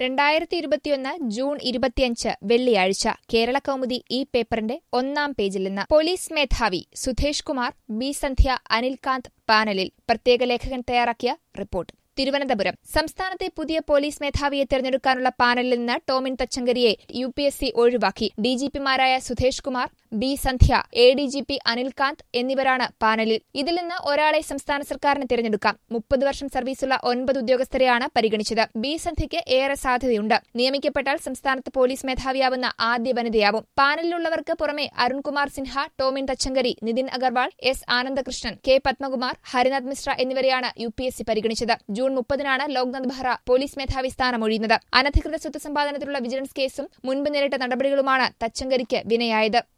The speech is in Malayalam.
രണ്ടായിരത്തി ഇരുപത്തിയൊന്ന് ജൂൺ ഇരുപത്തിയഞ്ച് വെള്ളിയാഴ്ച കേരള കൗമുദി ഈ പേപ്പറിന്റെ ഒന്നാം പേജിൽ നിന്ന് പോലീസ് മേധാവി സുധേഷ് കുമാർ ബി സന്ധ്യ അനിൽകാന്ത് പാനലിൽ പ്രത്യേക ലേഖകൻ തയ്യാറാക്കിയ റിപ്പോർട്ട് തിരുവനന്തപുരം സംസ്ഥാനത്തെ പുതിയ പോലീസ് മേധാവിയെ തെരഞ്ഞെടുക്കാനുള്ള പാനലിൽ നിന്ന് ടോമിൻ തച്ചങ്കരിയെ യു പി എസ് സി ഒഴിവാക്കി ഡിജിപിമാരായ Sudhesh Kumar B Sandhya A D G P Anilkant എന്നിവരാണ് പാനലിൽ ഇതിൽ നിന്ന് ഒരാളെ സംസ്ഥാന സർക്കാരിന് തിരഞ്ഞെടുക്കാം മുപ്പത് വർഷം സർവീസുള്ള ഒൻപത് ഉദ്യോഗസ്ഥരെയാണ് പരിഗണിച്ചത് ബി സന്ധ്യയ്ക്ക് ഏറെ സാധ്യതയുണ്ട് നിയമിക്കപ്പെട്ടാൽ സംസ്ഥാനത്ത് പോലീസ് മേധാവിയാവുന്ന ആദ്യ വനിതയാവും പാനലിലുള്ളവർക്ക് പുറമെ അരുൺകുമാർ സിൻഹ ടോമിൻ തച്ചങ്കരി നിതിൻ അഗർവാൾ എസ് ആനന്ദകൃഷ്ണൻ കെ പത്മകുമാർ ഹരിനാഥ് മിശ്ര എന്നിവരെയാണ് യു പി എസ് സി പരിഗണിച്ചത് ജൂൺ മുപ്പതിനാണ് ലോക്നാഥ് ബെഹ്റ പോലീസ് മേധാവി സ്ഥാനമൊഴിയുന്നത് അനധികൃത സ്വത്ത് സമ്പാദനത്തിലുള്ള വിജിലൻസ് കേസും മുൻപ് നേരിട്ട നടപടികളുമാണ് തച്ചങ്കരിക്ക് വിനയായത്